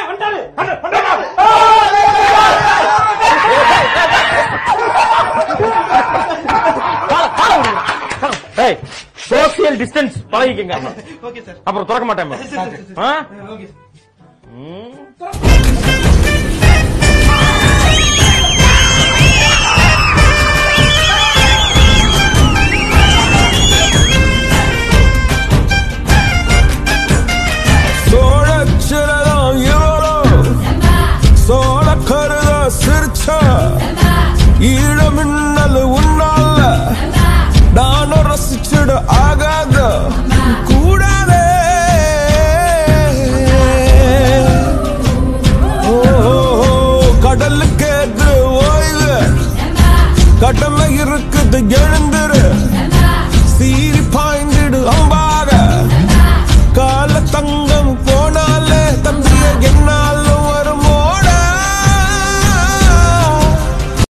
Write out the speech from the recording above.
ஏய் social distance பழகிக்கங்க okay sir அப்புறம் திறக்க மாட்டேன் ஆ? ஓகே ம். சோழச்சிரதம் இவளோ சோழ கருத சிரிச்ச ஈழமின்னல் உன்னால நானும் ரசிச்சிட ஆகாத கூடாதே ஓ கடலுக்கு ஏற்று ஓய்வு கடமை